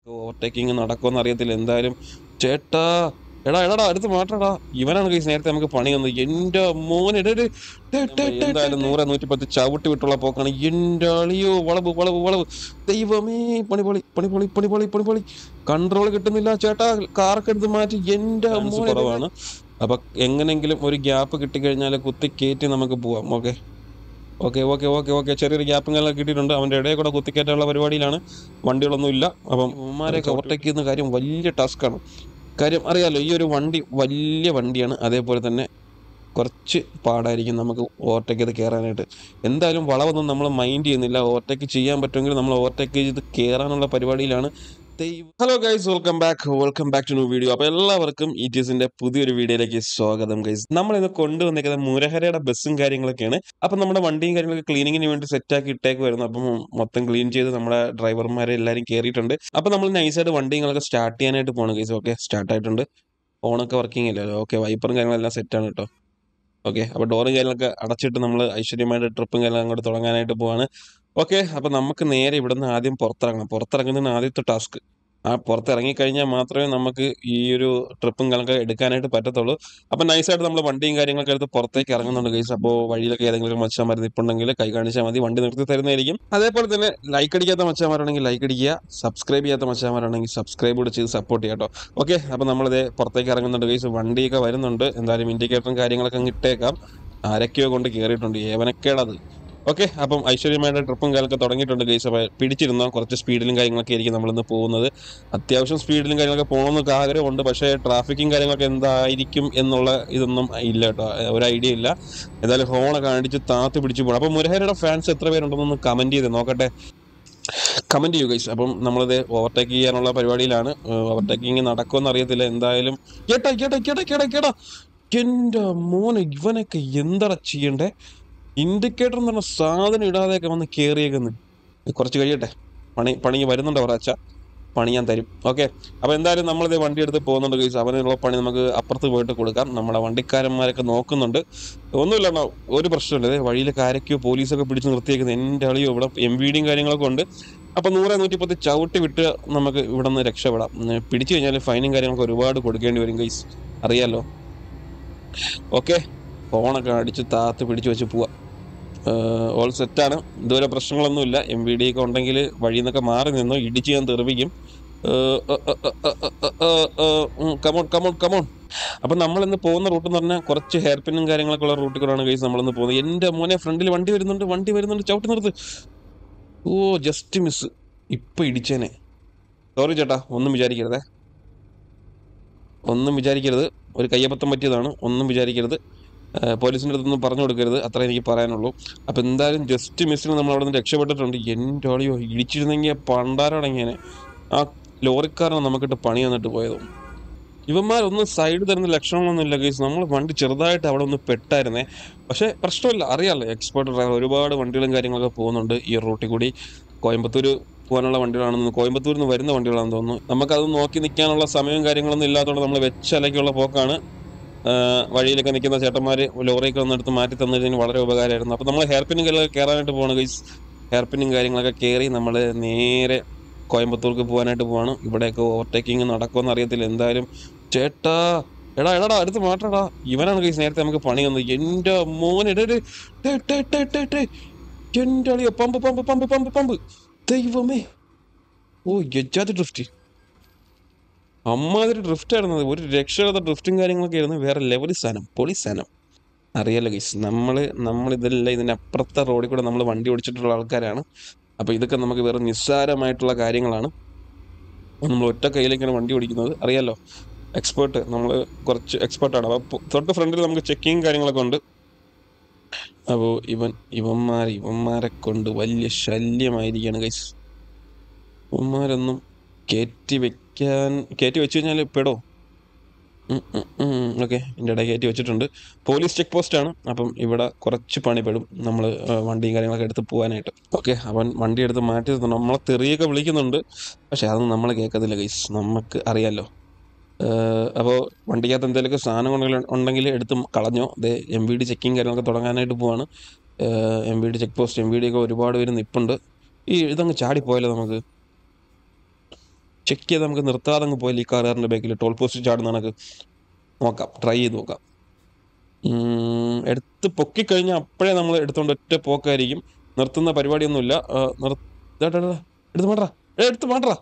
Overtaking നടക്കുമെന്ന് അറിയത്തില്ല എന്തായാലും ചേട്ടാ എടാ എടാ അടുത്ത് മാറ്റടാ ഇവനാണ് കേസ് നേരത്തെ നമുക്ക് പണി വന്നത് എന്റെ മോൻ എടാ, എടാ, ടേ, ടേ, ടേ, എന്തായാലും നൂറ് നൂറ്റി പത്ത് ചവിട്ടി വിട്ടുള്ള പോക്കാണ് എന്റെ അളിയോ വളവ് വളവ് വളവ് ദൈവമേ പണിപൊളി പണിപൊളി പണിപൊളി പണിപൊളി കൺട്രോൾ കിട്ടുന്നില്ല ചേട്ടാ കാറൊക്കെ എടുത്ത് മാറ്റി എന്റെ മോൻ കുറവാണ് അപ്പൊ എങ്ങനെങ്കിലും ഒരു ഗ്യാപ്പ് കിട്ടിക്കഴിഞ്ഞാൽ കുത്തി കയറ്റി നമുക്ക് പോവാം okay okay okay okay okay ചെറിയൊരു ഗ്യാപ്പും കാര്യങ്ങളൊക്കെ കിട്ടിയിട്ടുണ്ട് അവൻ്റെ ഇടയിൽ കൂടെ കുത്തിക്കയറ്റാനുള്ള പരിപാടിയിലാണ് വണ്ടികളൊന്നും ഇല്ല അപ്പം ഉമ്മാരെയൊക്കെ ഓവർടേക്ക് ചെയ്യുന്ന കാര്യം വലിയ ടാസ്ക്കാണ് കാര്യം അറിയാലോ ഈ ഒരു വണ്ടി വലിയ വണ്ടിയാണ് അതേപോലെ തന്നെ കുറച്ച് പാടായിരിക്കും നമുക്ക് ഓവർടേക്ക് ചെയ്ത് കയറാനായിട്ട് എന്തായാലും വളവൊന്നും നമ്മൾ മൈൻഡ് ചെയ്യുന്നില്ല ഓവർടേക്ക് ചെയ്യാൻ പറ്റുമെങ്കിൽ നമ്മൾ ഓവർടേക്ക് ചെയ്ത് കയറാനുള്ള പരിപാടിയിലാണ് hello guys welcome back welcome back to new video അപ്പോൾ എല്ലാവർക്കും ഇ ടി എസിന്റെ പുതിയൊരു വീഡിയോയിലേക്ക് സ്വാഗതം ഗൈസ് നമ്മൾ ഇന്ന് കൊണ്ടുവന്നിരിക്കുന്നത് മുരഹരയുടെ ബസ്സും കാര്യങ്ങളൊക്കെയാണ് അപ്പം നമ്മുടെ വണ്ടിയും കാര്യങ്ങളൊക്കെ ക്ലീനിങ്ങിന് വേണ്ടി സെറ്റാക്കി ഇട്ടേക്കുമായിരുന്നു അപ്പം മൊത്തം ക്ലീൻ ചെയ്ത് നമ്മുടെ ഡ്രൈവർമാരെ എല്ലാവരും കയറിയിട്ടുണ്ട് അപ്പം നമ്മൾ നൈസായിട്ട് വണ്ടികളൊക്കെ സ്റ്റാർട്ട് ചെയ്യാനായിട്ട് പോകണം ഗൈസ് ഓക്കെ സ്റ്റാർട്ട് ആയിട്ടുണ്ട് ഫോണൊക്കെ വർക്കിംഗ് അല്ലല്ലോ ഓക്കെ വൈപ്പറും കാര്യങ്ങളെല്ലാം സെറ്റാണ് കേട്ടോ ഓക്കെ അപ്പോൾ ഡോറും കാര്യങ്ങളൊക്കെ അടച്ചിട്ട് നമ്മൾ ഐശ്വര്യമായിട്ട് ട്രിപ്പും കാര്യങ്ങളും അങ്ങോട്ട് തുടങ്ങാനായിട്ട് പോവാണ് ഓക്കെ അപ്പോൾ നമുക്ക് നേരെ ഇവിടുന്ന് ആദ്യം പുറത്തിറങ്ങണം പുറത്തിറങ്ങുന്നതിന് ആദ്യത്തെ ടാസ്ക് ആ പുറത്തിറങ്ങി കഴിഞ്ഞാൽ മാത്രമേ നമുക്ക് ഈ ഒരു ട്രിപ്പും കാര്യങ്ങളൊക്കെ എടുക്കാനായിട്ട് പറ്റത്തുള്ളൂ അപ്പം നൈസായിട്ട് നമ്മൾ വണ്ടിയും കാര്യങ്ങളൊക്കെ എടുത്ത് പുറത്തേക്ക് ഇറങ്ങുന്നുണ്ട് ഗൈസ് അപ്പോൾ വഴിയിലൊക്കെ ഏതെങ്കിലും മച്ചാന്മാർ നിൽപ്പുണ്ടെങ്കിൽ കൈ കാണിച്ചാൽ മതി വണ്ടി നിർത്തി തരുന്നതായിരിക്കും അതേപോലെ തന്നെ ലൈക്ക് അടിക്കാത്ത മച്ചാന്മാരാണെങ്കിൽ ലൈക്ക് അടിക്കുക സബ്സ്ക്രൈബ് ചെയ്യാത്ത മച്ചാന്മാരാണെങ്കിൽ സബ്സ്ക്രൈബ് കൂടെ ചെയ്ത് സപ്പോർട്ട് ചെയ്യാം കേട്ടോ ഓക്കെ അപ്പോൾ നമ്മളിത് പുറത്തേക്ക് ഇറങ്ങുന്നുണ്ട് ഗൈസ് വണ്ടിയൊക്കെ വരുന്നുണ്ട് എന്തായാലും ഇൻഡിക്കേറ്ററും കാര്യങ്ങളൊക്കെ അങ്ങ് ഇട്ടേക്കാം ആരൊക്കെയോ കൊണ്ട് കയറിയിട്ടുണ്ട് ഏവനക്കേടത് ഓക്കെ അപ്പം ഐശ്വര്യമായിട്ട് ട്രിപ്പും കാര്യങ്ങളൊക്കെ തുടങ്ങിയിട്ടുണ്ട് ഗൈസ് അപ്പോൾ പിടിച്ചിരുന്നോ കുറച്ച് സ്പീഡിലും കാര്യങ്ങളൊക്കെ ആയിരിക്കും നമ്മളിന്ന് പോകുന്നത് അത്യാവശ്യം സ്പീഡിലും കാര്യങ്ങളൊക്കെ പോകണമെന്നൊക്കെ ആഗ്രഹമുണ്ട് പക്ഷേ ട്രാഫിക്കും കാര്യങ്ങളൊക്കെ എന്തായിരിക്കും എന്നുള്ള ഇതൊന്നും ഇല്ല കേട്ടോ ഒരു ഐഡിയ ഇല്ല ഏതായാലും ഹോണൊക്കെ അടിച്ച് താത്ത് പിടിച്ച് പോകണം അപ്പോൾ മുരഹരയുടെ ഫാൻസ് എത്ര പേരുണ്ടെന്നൊന്ന് കമൻറ്റ് ചെയ്ത് നോക്കട്ടെ കമൻറ്റ് ചെയ്യൂ ഗൈസ് അപ്പം നമ്മളിത് ഓവർടേക്ക് ചെയ്യാനുള്ള പരിപാടിയിലാണ് ഓവർടേക്കിങ് നടക്കുമെന്ന് അറിയത്തില്ല എന്തായാലും കേട്ടാ കേട്ടാ കേട്ടാ കേട്ടാ കേട്ടാ എൻ്റെ മോനെ ഇവനൊക്കെ എന്താ ചെയ്യണ്ടേ ഇൻഡിക്കേറ്റർ എന്ന് പറഞ്ഞ സാധനം ഇടാതെയൊക്കെ വന്ന് കയറിയേക്കുന്നു കുറച്ച് കഴിയട്ടെ പണി പണി വരുന്നുണ്ടോ ഒരാച്ച പണി ഞാൻ തരും ഓക്കെ അപ്പോൾ എന്തായാലും നമ്മളിത് വണ്ടി എടുത്ത് പോകുന്നുണ്ട് ഗൈസ് അവനുള്ള പണി നമുക്ക് അപ്പുറത്ത് പോയിട്ട് കൊടുക്കാം നമ്മുടെ വണ്ടിക്കാരന്മാരൊക്കെ നോക്കുന്നുണ്ട് ഒന്നുമില്ല അണ്ണാ, ഒരു പ്രശ്നമില്ല ദേ വഴിയിലൊക്കെ ആരൊക്കെയോ പോലീസൊക്കെ പിടിച്ച് നിർത്തിയേക്കുന്നത് എൻ്റെ അളിയോ ഇവിടെ എം വി ഡിയും കാര്യങ്ങളൊക്കെ ഉണ്ട് അപ്പോൾ നൂറ് നൂറ്റി പത്ത് ചവിട്ടി വിട്ട് നമുക്ക് ഇവിടെ നിന്ന് രക്ഷപ്പെടാം ഉം, പിടിച്ചു കഴിഞ്ഞാൽ ഫൈനും കാര്യങ്ങളൊക്കെ ഒരുപാട് കൊടുക്കേണ്ടി വരും ഗൈസ് അറിയാലോ ഓക്കെ ഫോണൊക്കെ അടിച്ച് താത്ത് പിടിച്ച് വെച്ച് പോവാം ഓൾ സെറ്റാണ് ഇതുവരെ പ്രശ്നങ്ങളൊന്നുമില്ല എം വി ഡി ഒക്കെ ഉണ്ടെങ്കിൽ വഴിയിൽ നിന്നൊക്കെ മാറി നിന്നു ഇടിച്ച് ഞാൻ തെറിപ്പിക്കും കമോൺ കമോൺ കമോൺ അപ്പം നമ്മളിന്ന് പോകുന്ന റൂട്ട് എന്ന് പറഞ്ഞാൽ കുറച്ച് ഹെയർ പിന്നും കാര്യങ്ങളൊക്കെ ഉള്ള റൂട്ടിൽ കൂടെയാണ് കേസ് നമ്മളിന്ന് പോകുന്നത് എൻ്റെ മോനെ ഫ്രണ്ടിൽ വണ്ടി വരുന്നുണ്ട് വണ്ടി വരുന്നുണ്ട് ചവിട്ടി നിർത്ത് ഓ ജസ്റ്റ് മിസ് ഇപ്പം ഇടിച്ചേനെ സോറി ചേട്ടാ ഒന്നും വിചാരിക്കരുതേ ഒന്നും വിചാരിക്കരുത് ഒരു കയ്യബദ്ധം പറ്റിയതാണ് ഒന്നും വിചാരിക്കരുത് ഏഹ് പോലീസിൻ്റെ അടുത്തൊന്നും പറഞ്ഞു കൊടുക്കരുത് അത്ര എനിക്ക് പറയാനുള്ളൂ അപ്പോൾ എന്തായാലും ജസ്റ്റ് മിസ്സിന് നമ്മൾ അവിടെ നിന്ന് രക്ഷപ്പെട്ടിട്ടുണ്ട് എൻ്റെ ആളിയോ ഇടിച്ചിരുന്നെങ്കിൽ പണ്ടാരടങ്ങിയനെ ആ ലോറിക്കാരനെ നമുക്കിട്ട് പണി വന്നിട്ട് പോയത് ഇവന്മാരൊന്നും സൈഡ് തരുന്ന ലക്ഷണങ്ങളൊന്നുമില്ല കേസ് നമ്മൾ വണ്ടി ചെറുതായിട്ട് അവിടെ ഒന്ന് പെട്ടായിരുന്നേ പക്ഷേ പ്രശ്നമില്ല അറിയാമല്ലോ എക്സ്പേർട്ട് ഡ്രൈവർ ഒരുപാട് വണ്ടികളും കാര്യങ്ങളൊക്കെ പോകുന്നുണ്ട് ഈ റൂട്ടിൽ കൂടി കോയമ്പത്തൂർ പോകാനുള്ള വണ്ടികളാണെന്ന് കോയമ്പത്തൂരിൽ നിന്ന് വരുന്ന വണ്ടികളാണെന്ന് തോന്നുന്നു നമുക്കത് നോക്കി നിൽക്കാനുള്ള സമയവും കാര്യങ്ങളൊന്നും ഇല്ലാത്തതുകൊണ്ട് നമ്മൾ വെച്ചലയ്ക്കുള്ള പോക്കാണ് ആഹ് വഴിയിലൊക്കെ നിൽക്കുന്ന ചേട്ടന്മാർ ലോറിയൊക്കെ ഒന്ന് എടുത്ത് മാറ്റി തന്നതിന് വളരെ ഉപകാരമായിരുന്നു അപ്പോൾ നമ്മൾ ഹെയർ പിന്നും കാര്യങ്ങളൊക്കെ കയറാനായിട്ട് പോകണം ഗൈസ് ഹെയർ പിന്നും കാര്യങ്ങളൊക്കെ കയറി നമ്മൾ നേരെ കോയമ്പത്തൂർക്ക് പോകാനായിട്ട് പോവാണ് ഇവിടെയൊക്കെ ഓവർടേക്കിംഗ് നടക്കുമെന്ന് അറിയത്തില്ല എന്തായാലും ചേട്ടാ എടാ എടാ അടുത്ത് മാറ്റടാ ഇവനാണ് ഗൈസ് നേരത്തെ നമുക്ക് പണി വന്നത് എൻ്റെ മോൻ എടേ എടേ, ടേ, ടേ, ടേ, ടേ, ടേ. എൻ്റെ അളിയോ പമ്പ് പമ്പ് പമ്പ് പമ്പ് പമ്പ് ദൈവമേ ഓ എജാതി ഡ്രിഫ്റ്റ് അമ്മാതിരി ഡ്രിഫ്റ്റ് ആയിരുന്നത് ഒരു രക്ഷയില്ലാത്ത ഡ്രിഫ്റ്റും കാര്യങ്ങളൊക്കെ ആയിരുന്നു വേറെ ലെവൽ സാധനം പൊളി സാധനം അറിയാലോ ഗൈസ് നമ്മൾ നമ്മൾ ഇതെല്ലാം ഇതിൻ്റെ അപ്പുറത്തെ റോഡിൽ കൂടെ നമ്മൾ വണ്ടി ഓടിച്ചിട്ടുള്ള ആൾക്കാരാണ് അപ്പോൾ ഇതൊക്കെ നമുക്ക് വേറെ നിസ്സാരമായിട്ടുള്ള കാര്യങ്ങളാണ് നമ്മൾ ഒറ്റ കയ്യിലേക്കാണ് വണ്ടി ഓടിക്കുന്നത് അറിയാലോ എക്സ്പേർട്ട് നമ്മൾ കുറച്ച് എക്സ്പേർട്ടാണ് അപ്പോൾ തൊട്ട് ഫ്രണ്ടിൽ നമുക്ക് ചെക്കിങ് കാര്യങ്ങളൊക്കെ ഉണ്ട് അപ്പോൾ ഇവൻ ഇവന്മാർ ഇവന്മാരെ കൊണ്ട് വലിയ ശല്യമായിരിക്കുകയാണ് ഗൈസ് ഇവന്മാരൊന്നും കയറ്റി വെക്കാൻ കയറ്റി വെച്ച് കഴിഞ്ഞാൽ പെടോ ഓക്കെ എൻ്റെ ഇടയിൽ കയറ്റി വെച്ചിട്ടുണ്ട് പോലീസ് ചെക്ക് പോസ്റ്റ് ആണ് അപ്പം ഇവിടെ കുറച്ച് പണിപ്പെടും നമ്മൾ വണ്ടിയും കാര്യങ്ങളൊക്കെ എടുത്ത് പോകാനായിട്ട് ഓക്കെ അവൻ വണ്ടി എടുത്ത് മാറ്റി നിർത്തണം. നമ്മളെ തെറിയൊക്കെ വിളിക്കുന്നുണ്ട് പക്ഷെ അതൊന്നും നമ്മൾ കേൾക്കത്തില്ല ഗൈസ് നമുക്ക് അറിയാമല്ലോ അപ്പോൾ വണ്ടിക്കകത്ത് എന്തെങ്കിലുമൊക്കെ സാധനം ഉണ്ടെങ്കിൽ ഉണ്ടെങ്കിൽ എടുത്ത് കളഞ്ഞോ ഇത് എം വി ഡി ചെക്കിങ് കാര്യങ്ങളൊക്കെ തുടങ്ങാനായിട്ട് പോവാണ് M V D check post M V D ഒക്കെ ഒരുപാട് പേര് നിൽപ്പുണ്ട് ഈ ഇതങ്ങ് ചാടിപ്പോയല്ലോ നമുക്ക് ചെക്ക് ചെയ്ത് നമുക്ക് നിർത്താതെ അങ്ങ് പോയില്ല ഈ കാറുകാരൻ്റെ ബാക്കിൽ ടോൾ പോസ്റ്റ് ചാടുന്ന കണക്ക് നോക്കാം ട്രൈ ചെയ്ത് നോക്കാം ഉം, എടുത്ത് പൊക്കിക്കഴിഞ്ഞാൽ അപ്പോഴേ നമ്മൾ എടുത്തോണ്ട് ഒറ്റ പോക്കായിരിക്കും നിർത്തുന്ന പരിപാടിയൊന്നുമില്ല ആ, നിർ- ദാ, ദാ, ദാ, ദാ. എടുത്ത് മാട്രാ ഏ എടുത്ത് മാട്രാ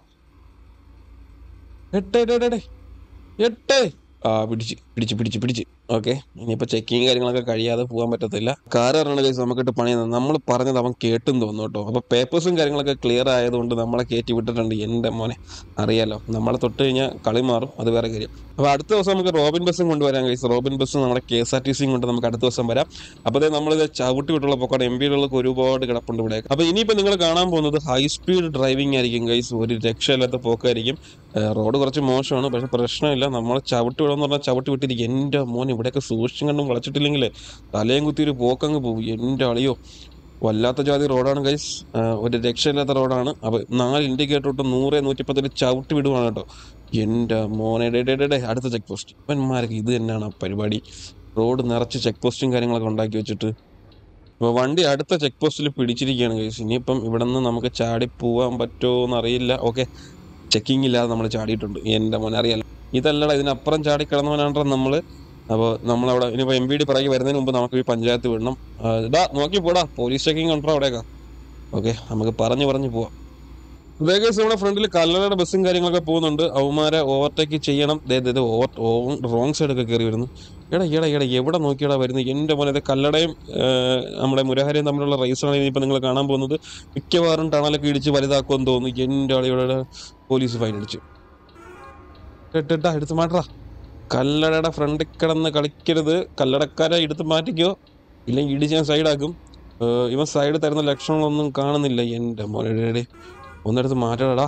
എട്ട് എട്ട് എട്ട്, എട്ട് എട്ട് ആ പിടിച്ച് പിടിച്ച് പിടിച്ച് പിടിച്ച് ഓക്കെ ഇനിയിപ്പോൾ ചെക്കിങ് കാര്യങ്ങളൊക്കെ കഴിയാതെ പോകാൻ പറ്റത്തില്ല കാർ പറഞ്ഞ കേസ് നമുക്കിട്ട് പണി നമ്മൾ പറഞ്ഞത് അവൻ കേട്ടും തോന്നുന്നു കേട്ടോ അപ്പോൾ പേപ്പേഴ്സും കാര്യങ്ങളൊക്കെ ക്ലിയർ ആയതുകൊണ്ട് നമ്മളെ കയറ്റി വിട്ടിട്ടുണ്ട് എൻ്റെ മോനെ അറിയാലോ നമ്മളെ തൊട്ട് കഴിഞ്ഞാൽ കളി മാറും അത് വേറെ കാര്യം അപ്പോൾ അടുത്ത ദിവസം നമുക്ക് റോബിൻ ബസ്സും കൊണ്ടുവരാൻ കഴിയും റോബിൻ ബസ്സും നമ്മുടെ കെ എസ് ആർ ടി സിയും കൊണ്ട് നമുക്ക് അടുത്ത ദിവസം വരാം അപ്പോൾ അതേ നമ്മളിത് ചവിട്ടി വിട്ടുള്ള പൊക്കോട്ടെ എം പിയിലുള്ളൊക്കെ ഒരുപാട് കിടപ്പുണ്ട് ഇവിടെ അപ്പോൾ ഇനിയിപ്പോൾ നിങ്ങൾ കാണാൻ പോകുന്നത് ഹൈ സ്പീഡ് ഡ്രൈവിംഗ് ആയിരിക്കും ഗൈസ് ഒരു രക്ഷയില്ലാത്ത പോക്കായിരിക്കും ഏഹ് റോഡ് കുറച്ച് മോശമാണ് പക്ഷെ പ്രശ്നമില്ല നമ്മൾ ചവിട്ടി വിടുമെന്ന് പറഞ്ഞാൽ ചവിട്ടി വിട്ടിരിക്കും എൻ്റെ മോൻ ഇവിടെയൊക്കെ സൂക്ഷിച്ചും കണ്ടും വളച്ചിട്ടില്ലെങ്കിൽ തലയും കുത്തി ഒരു പോക്കങ്ങ് പോകും എൻ്റെ അളിയോ വല്ലാത്ത ജാതി റോഡാണ് ഗൈസ് ഒരു രക്ഷയില്ലാത്ത റോഡാണ് അപ്പോൾ നാല് ഇൻഡിക്കേറ്റർ തൊട്ട് നൂറ് നൂറ്റിപ്പത്തിൽ ചവിട്ടി വിടുവാണ് കേട്ടോ എൻ്റെ മോനെ ഡേ ഡേ ഡേ ഡേ അടുത്ത ചെക്ക് പോസ്റ്റ് ഇവന്മാരൊക്കെ ഇത് തന്നെയാണ് ആ പരിപാടി റോഡ് നിറച്ച് ചെക്ക് പോസ്റ്റും കാര്യങ്ങളൊക്കെ ഉണ്ടാക്കി വെച്ചിട്ട് അപ്പോൾ വണ്ടി അടുത്ത ചെക്ക് പോസ്റ്റിൽ പിടിച്ചിരിക്കുകയാണ് ഗൈസ് ഇനിയിപ്പം ഇവിടെ നിന്ന് നമുക്ക് ചാടി പോകാൻ പറ്റുമോ എന്നറിയില്ല ഓക്കെ ചെക്കിംഗ് ഇല്ലാതെ നമ്മൾ ചാടിയിട്ടുണ്ട് എൻ്റെ മോനെ അറിയാലോ ഇതല്ലടാ ഇതിനപ്പുറം ചാടി കിടന്നവനാണ് നമ്മൾ അപ്പോൾ നമ്മളവിടെ ഇനിയിപ്പോൾ എം വി ഡി പിറകെ വരുന്നതിന് മുമ്പ് നമുക്ക് ഈ പഞ്ചായത്ത് വിടണം ആ, ഇതാ നോക്കി പോടാ പോലീസ് ചെക്കിംഗ് ഉണ്ടോ അവിടെയൊക്കെ ഓക്കെ നമുക്ക് പറഞ്ഞു പറഞ്ഞു പോവാം വേഗസ് നമ്മുടെ ഫ്രണ്ടിൽ കല്ലറയുടെ ബസ്സും കാര്യങ്ങളൊക്കെ പോകുന്നുണ്ട് അവന്മാരെ ഓവർടേക്ക് ചെയ്യണം ദേ ദേ ഓവർ റോങ് സൈഡൊക്കെ കയറി വരുന്നു എടാ എടാ എടാ എവിടെ നോക്കിയടാ വരുന്നത് എൻ്റെ മോനെ ഇത് കല്ലടയും ആ, നമ്മുടെ മുരഹരയും തമ്മിലുള്ള റേസാണ് ഇനിയിപ്പോൾ നിങ്ങൾ കാണാൻ പോകുന്നത് മിക്കവാറും ടണലൊക്കെ ഇടിച്ച് വലുതാക്കുമെന്ന് തോന്നുന്നു എൻ്റെ ആളിയുടെ പോലീസ് ഫൈൻ അടിച്ചു ഇട്ടിട്ടാ എടുത്ത് മാറ്റാ കല്ലടയുടെ ഫ്രണ്ടിൽ കിടന്ന് കളിക്കരുത് കല്ലടക്കാരെ എടുത്ത് മാറ്റിക്കോ ഇല്ലെങ്കിൽ ഇടിച്ച് ഞാൻ സൈഡാക്കും ഏഹ് ഇവൻ സൈഡ് തരുന്ന ലക്ഷണങ്ങളൊന്നും കാണുന്നില്ല എൻ്റെ മോനെ ഒന്നെടുത്ത് മാറ്റടാ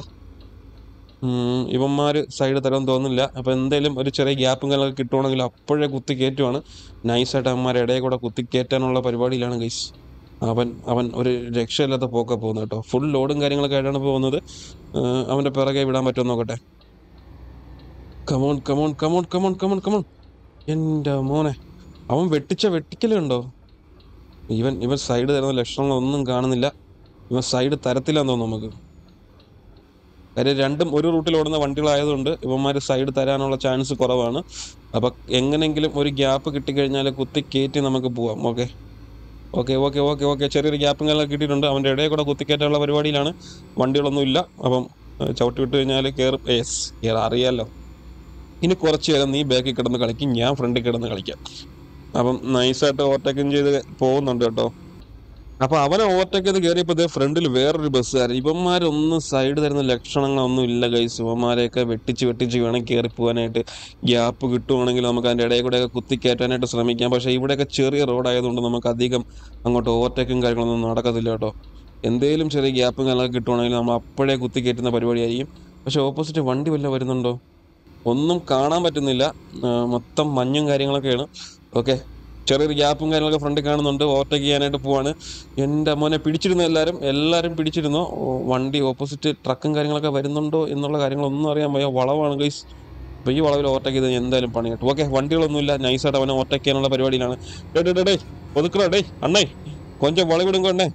ഉം, ഇവന്മാര് സൈഡ് തരാൻ തോന്നുന്നില്ല അപ്പൊ എന്തായാലും ഒരു ചെറിയ ഗ്യാപ്പും കാര്യങ്ങളൊക്കെ കിട്ടുവാണെങ്കിൽ അപ്പോഴേ കുത്തി കയറ്റുവാണ് നൈസായിട്ട് അവന്മാരെ ഇടയിൽ കൂടെ കുത്തി കയറ്റാനുള്ള പരിപാടിയിലാണ് ഗൈസ് അവൻ അവൻ ഒരു രക്ഷയില്ലാത്ത പോക്ക പോകുന്നത് കേട്ടോ ഫുൾ ലോഡും കാര്യങ്ങളൊക്കെ ആയിട്ടാണ് പോകുന്നത് ഏഹ് അവന്റെ പിറകെ വിടാൻ പറ്റുമോ നോക്കട്ടെ come on come on come on come on come on come on എൻ്റെ മോനെ അവൻ വെട്ടിച്ച വെട്ടിക്കലുണ്ടോ ഇവൻ ഇവൻ സൈഡ് തരുന്ന ലക്ഷണങ്ങളൊന്നും കാണുന്നില്ല ഇവൻ സൈഡ് തരത്തില്ലാന്ന് തോന്നുന്നു നമുക്ക് കാര്യം രണ്ടും ഒരു റൂട്ടിൽ ഓടുന്ന വണ്ടികളായതുകൊണ്ട് ഇവന്മാർ സൈഡ് തരാനുള്ള ചാൻസ് കുറവാണ് അപ്പം എങ്ങനെങ്കിലും ഒരു ഗ്യാപ്പ് കിട്ടിക്കഴിഞ്ഞാൽ കുത്തി കയറ്റി നമുക്ക് പോവാം okay okay okay okay okay ചെറിയൊരു ഗ്യാപ്പും കാര്യങ്ങളൊക്കെ കിട്ടിയിട്ടുണ്ട് അവൻ്റെ ഇടയിൽ കൂടെ കുത്തിക്കയറ്റാനുള്ള പരിപാടിയിലാണ് വണ്ടികളൊന്നും ഇല്ല അപ്പം ഏഹ്, ചവിട്ടി വിട്ട് കഴിഞ്ഞാൽ കയറും യെസ് കയറാം അറിയാമല്ലോ ഇനി കുറച്ച് നേരം നീ ബാക്കിൽ കിടന്ന് കളിക്കും ഞാൻ ഫ്രണ്ടിൽ കിടന്ന് കളിക്കാം അപ്പം നൈസായിട്ട് ഓവർടേക്കും ചെയ്ത് പോകുന്നുണ്ട് കേട്ടോ അപ്പൊ അവനെ ഓവർടേക്ക് ചെയ്ത് കയറിയപ്പോ ഇതേ ഫ്രണ്ടിൽ വേറൊരു ബസ്സുകാരൻ ഇവന്മാരൊന്നും സൈഡ് തരുന്ന ലക്ഷണങ്ങളൊന്നും ഇല്ല ഗൈസ് ഇവന്മാരെയൊക്കെ വെട്ടിച്ച് വെട്ടിച്ച് വേണം കയറി പോകാനായിട്ട് ഗ്യാപ്പ് കിട്ടുവാണെങ്കിൽ നമുക്ക് അതിൻ്റെ ഇടയിൽ കൂടെയൊക്കെ കുത്തിക്കയറ്റാനായിട്ട് ശ്രമിക്കാം പക്ഷേ ഇവിടെയൊക്കെ ചെറിയ റോഡായതുകൊണ്ട് നമുക്ക് അധികം അങ്ങോട്ട് ഓവർടേക്കും കാര്യങ്ങളൊന്നും നടക്കത്തില്ല കേട്ടോ എന്തേലും ചെറിയ ഗ്യാപ്പും കാര്യങ്ങളൊക്കെ കിട്ടുവാണെങ്കിൽ നമ്മൾ അപ്പോഴേ കുത്തിക്കയറ്റുന്ന പരിപാടിയായിരിക്കും പക്ഷേ ഓപ്പോസിറ്റ് വണ്ടി വല്ല വരുന്നുണ്ടോ ഒന്നും കാണാൻ പറ്റുന്നില്ല ആ, മൊത്തം മഞ്ഞും കാര്യങ്ങളൊക്കെയാണ് ഓക്കെ ചെറിയൊരു ഗ്യാപ്പും കാര്യങ്ങളൊക്കെ ഫ്രണ്ടിൽ കാണുന്നുണ്ട് ഓവർടേക്ക് ചെയ്യാനായിട്ട് പോവാണ് എൻ്റെ മോനെ പിടിച്ചിരുന്നു എല്ലാവരും എല്ലാവരും പിടിച്ചിരുന്നു ഓ, വണ്ടി ഓപ്പോസിറ്റ് ട്രക്കും കാര്യങ്ങളൊക്കെ വരുന്നുണ്ടോ എന്നുള്ള കാര്യങ്ങളൊന്നും അറിയാൻ വയ്യ വളവാണ് ഗൈസ് അപ്പോൾ ഈ വളവിൽ ഓവർടേക്ക് ചെയ്ത് എന്തായാലും പണി കിട്ടും ഓക്കെ വണ്ടികളൊന്നുമില്ല നൈസായിട്ട് അവനെ ഓവർടേക്ക് ചെയ്യാനുള്ള പരിപാടിയിലാണ് ഡേ ഡേ ഡേ ഡേ ഒതുക്കറോ ഡേ അണ്ണേ കൊഞ്ചം വളവിടും കൊണ്ടേ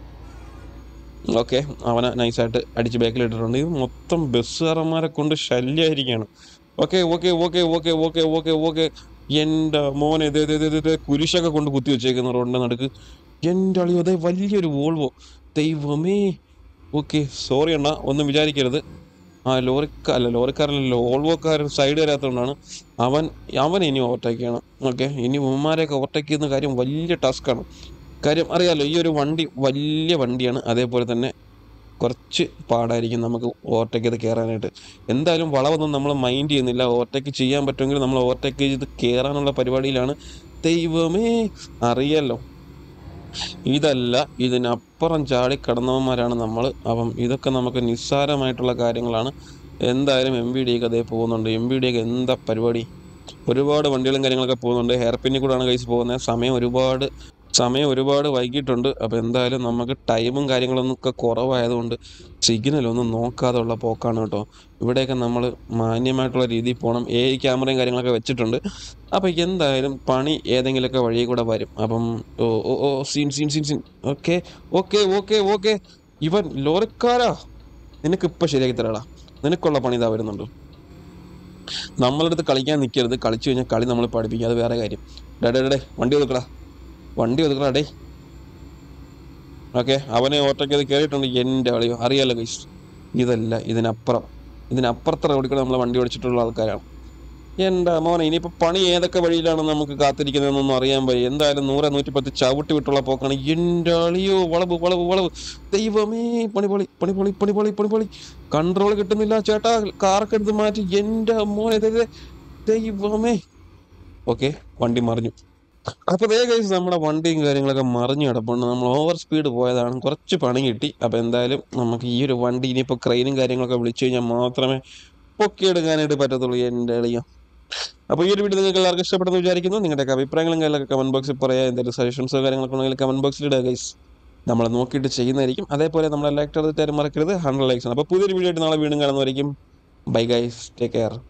ഓക്കെ അവനെ നൈസായിട്ട് അടിച്ച് ബാക്കിൽ ഇട്ടിട്ടുണ്ട് ഇത് മൊത്തം ബസ്സുകാരന്മാരെ കൊണ്ട് ശല്യമായിരിക്കുകയാണ് okay okay okay okay okay okay okay എൻ്റെ മോനെ ഇതേ ഇതേ ഇതേ കുരിശൊക്കെ കൊണ്ട് കുത്തി വെച്ചേക്കുന്ന റോഡിൻ്റെ നടുക്ക് എൻ്റെ അളിയോ അതെ വലിയൊരു വോൾവോ ദൈവമേ ഓക്കെ സോറി അണ്ണ ഒന്നും വിചാരിക്കരുത് ആ ലോറിക്ക അല്ല ലോറിക്കാരനല്ല ഓൾവോക്കാരൻ സൈഡ് തരാത്തതുകൊണ്ടാണ് അവൻ അവൻ ഇനി ഓവർടേക്ക് ചെയ്യണം ഓക്കെ ഇനി ഉമ്മാരെയൊക്കെ ഓവർടേക്ക് ചെയ്യുന്ന കാര്യം വലിയ ടാസ്ക്കാണ് കാര്യം അറിയാലോ ഈ ഒരു വണ്ടി വലിയ വണ്ടിയാണ് അതേപോലെ തന്നെ കുറച്ച് പാടായിരിക്കും നമുക്ക് ഓവർടേക്ക് ചെയ്ത് കയറാനായിട്ട് എന്തായാലും വളവൊന്നും നമ്മൾ മൈൻഡ് ചെയ്യുന്നില്ല ഓവർടേക്ക് ചെയ്യാൻ പറ്റുമെങ്കിൽ നമ്മൾ ഓവർടേക്ക് ചെയ്ത് കയറാനുള്ള പരിപാടിയിലാണ് ദൈവമേ അറിയാലോ ഇതല്ല ഇതിനപ്പുറം ചാടി കടന്നവന്മാരാണ് നമ്മൾ അപ്പം ഇതൊക്കെ നമുക്ക് നിസ്സാരമായിട്ടുള്ള കാര്യങ്ങളാണ് എന്തായാലും എം ബി ഡി ഒക്കെ അതേ പോകുന്നുണ്ട് എം ബി ഡി ഒക്കെ എന്താ പരിപാടി ഒരുപാട് വണ്ടികളും കാര്യങ്ങളൊക്കെ പോകുന്നുണ്ട് ഹെയർ പിന്നിൽ കൂടെയാണ് കൈസ് പോകുന്നത് സമയം ഒരുപാട് സമയം ഒരുപാട് വൈകിട്ടുണ്ട് അപ്പോൾ എന്തായാലും നമുക്ക് ടൈമും കാര്യങ്ങളൊന്നും ഒക്കെ കുറവായതുകൊണ്ട് സിഗ്നലൊന്നും നോക്കാതെ ഉള്ള പോക്കാണ് കേട്ടോ ഇവിടെയൊക്കെ നമ്മൾ മാന്യമായിട്ടുള്ള രീതിയിൽ പോകണം എ ക്യാമറയും കാര്യങ്ങളൊക്കെ വെച്ചിട്ടുണ്ട് അപ്പോൾ എന്തായാലും പണി ഏതെങ്കിലുമൊക്കെ വഴി കൂടെ വരും അപ്പം ഓ ഓ ഓ scene scene scene scene okay okay okay okay ഇവൻ ലോറിക്കാരാ നിനക്ക് ഇപ്പം ശരിയാക്കി തരാടാ നിനക്കുള്ള പണി ഇതാ വരുന്നുണ്ട് നമ്മളുടെ അടുത്ത് കളിക്കാൻ നിൽക്കരുത് കളിച്ചു കഴിഞ്ഞാൽ കളി നമ്മൾ പഠിപ്പിക്കുക അത് വേറെ കാര്യം ഡേ ഡേ ഡേ വണ്ടി ഒതുക്കടാ വണ്ടി ഒതുക്കടാ ഡേ ഓക്കെ അവനെ ഓവർടേക്ക് ചെയ്ത് കയറിയിട്ടുണ്ട് എൻ്റെ കളിയോ അറിയാലോ ഗൈസ് ഇതല്ല ഇതിനപ്പുറം ഇതിനപ്പുറത്തെ റോഡിൽ കൂടെ നമ്മൾ വണ്ടി ഓടിച്ചിട്ടുള്ള ആൾക്കാരാണ് എൻ്റെ മോനെ ഇനിയിപ്പോൾ പണി ഏതൊക്കെ വഴിയിലാണ് നമുക്ക് കാത്തിരിക്കുന്നതെന്നൊന്നും അറിയാൻ പോയി എന്തായാലും നൂറ് നൂറ്റിപ്പത്ത് ചവിട്ടി വിട്ടുള്ള പോക്കാണ് എൻ്റെ അളിയോ വളവ് വളവ് വളവ് ദൈവമേ പണിപൊളി പണിപൊളി പണിപൊളി പണിപൊളി കൺട്രോൾ കിട്ടുന്നില്ല ചേട്ടാ കാറൊക്കെ എടുത്ത് മാറ്റി എൻ്റെ മോനെ ദേ, ദേ, ദൈവമേ ഓക്കെ വണ്ടി മറിഞ്ഞു അപ്പോൾ ദേ കഴിച്ച് നമ്മുടെ വണ്ടിയും കാര്യങ്ങളൊക്കെ മറിഞ്ഞു കിടപ്പുണ്ട് നമ്മൾ ഓവർ സ്പീഡ് പോയതാണ് കുറച്ച് പണി കിട്ടി അപ്പോൾ എന്തായാലും നമുക്ക് ഈ ഒരു വണ്ടി ഇനിയിപ്പോൾ ക്രെയിനും കാര്യങ്ങളൊക്കെ വിളിച്ചു കഴിഞ്ഞാൽ മാത്രമേ പൊക്കിയെടുക്കാനായിട്ട് പറ്റത്തുള്ളൂ എൻ്റെ എളിയ അപ്പോൾ ഈ ഒരു വീഡിയോ നിങ്ങൾക്ക് എല്ലാവർക്കും ഇഷ്ടപ്പെടുന്നു വിചാരിക്കുന്നു നിങ്ങളുടെയൊക്കെ അഭിപ്രായങ്ങളും കാര്യങ്ങളൊക്കെ കമന്റ് ബോക്സിൽ പറയാം എന്തെങ്കിലും സജഷൻസോ കാര്യങ്ങളൊക്കെ ഉണ്ടെങ്കിൽ കമന്റ് ബോക്സിൽ ഇടുക ഗൈസ് നമ്മൾ നോക്കിയിട്ട് ചെയ്യുന്നതായിരിക്കും അതേപോലെ നമ്മളെ ലൈക്ക് ചെയ്തിട്ട് മറക്കരുത് ഹൺഡ്രഡ് ലൈക്സ് ആണ് അപ്പോൾ പുതിയൊരു വീഡിയോ ആയിട്ട് നാളെ വീണ്ടും കാണുന്നതായിരിക്കും ബൈ ഗൈസ് ടേക്ക് കെയർ